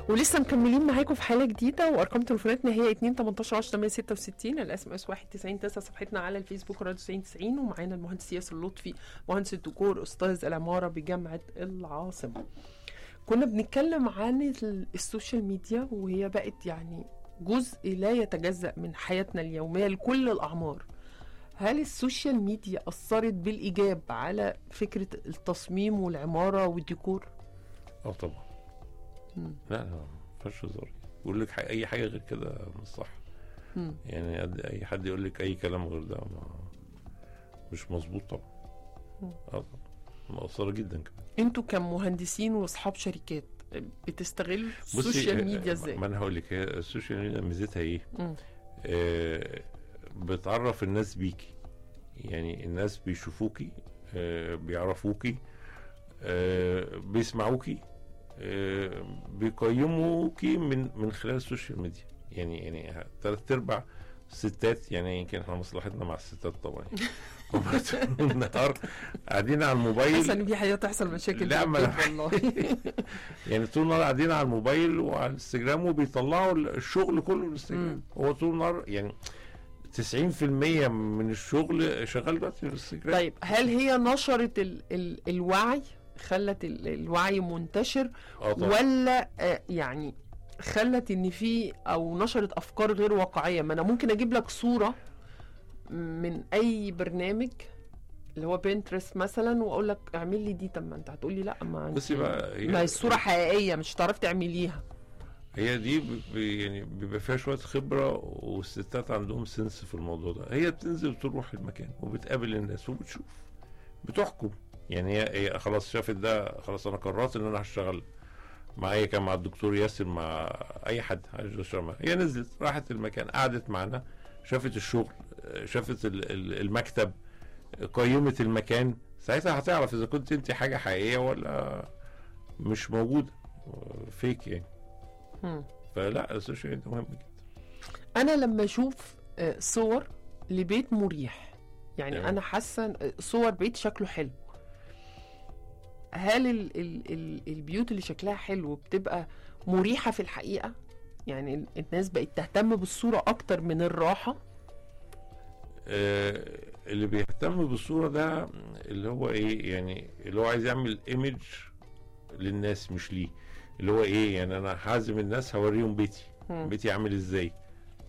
ولسه مكملين معاكم في حاله جديده وارقام تليفوناتنا هي 2 18 10 866 الاس ام اس 199 9 صفحتنا على الفيسبوك راديو 90 ومعانا المهندس ياسر لطفي مهندس الديكور استاذ العماره بجامعه العاصمه كنا بنتكلم عن ال- السوشيال ميديا وهي بقت يعني جزء لا يتجزأ من حياتنا اليومية لكل الأعمار هل السوشيال ميديا أثرت بالإيجاب على فكرة التصميم والعمارة والديكور؟ اه طبعا مم. لا لا ما فيهاش هزار بقول لك ح- اي حاجه غير كده مش صح مم. يعني قد- اي حد يقول لك اي كلام غير ده ما مش مظبوط طبعا مم. اه طبعا مؤثره جدا كمان انتوا كمهندسين واصحاب شركات بتستغلوا السوشيال ميديا ازاي؟ ما انا هقول لك هي السوشيال ميديا ميزتها ايه؟ مم. آه بتعرف الناس بيكي يعني الناس بيشوفوكي آه بيعرفوكي آه بيسمعوكي آه بيقيموكي من من خلال السوشيال ميديا يعني يعني ثلاث ارباع ستات يعني يمكن احنا مصلحتنا مع الستات طبعا هم طول النهار قاعدين على الموبايل حاسه ان في حاجه تحصل مشاكل لا، في ما البيت أنا- والله يعني طول النهار قاعدين على الموبايل وعلى الانستجرام وبيطلعوا الشغل كله مم. الانستجرام هو طول النهار يعني 90% من الشغل شغال دلوقتي في الانستجرام طيب هل هي نشرت ال ال الوعي خلت ال الوعي منتشر اه طبعا ولا آه يعني خلت ان في او نشرت افكار غير واقعيه ما انا ممكن اجيب لك صوره من اي برنامج اللي هو بنترست مثلا واقول لك اعمل لي دي طب ما انت هتقول لي لا ما بصي انت- بقى هي- ما هي الصوره حقيقيه مش هتعرفي تعمليها هي دي ب- ب- يعني بيبقى فيها شويه خبره والستات عندهم سنس في الموضوع ده هي بتنزل تروح المكان وبتقابل الناس وبتشوف بتحكم يعني هي, هي خلاص شافت ده خلاص انا قررت ان انا هشتغل معايا كان مع الدكتور ياسر مع اي حد عايز يشتغل معاه هي نزلت راحت المكان قعدت معانا شافت الشغل شافت ال- ال- المكتب قيمت المكان ساعتها هتعرف اذا كنت انت حاجه حقيقيه ولا مش موجوده فيك يعني مم. فلا السوشيال ميديا مهم جدا انا لما اشوف آه، صور لبيت مريح يعني تمام. انا حاسه آه، صور بيت شكله حلو هل ال ال ال البيوت اللي شكلها حلو بتبقى مريحه في الحقيقه يعني ال- الناس بقت تهتم بالصوره اكتر من الراحه آه، اللي بيهتم بالصوره ده اللي هو ايه يعني اللي هو عايز يعمل ايمج للناس مش ليه اللي هو ايه يعني انا هعزم الناس هوريهم بيتي مم. بيتي عامل ازاي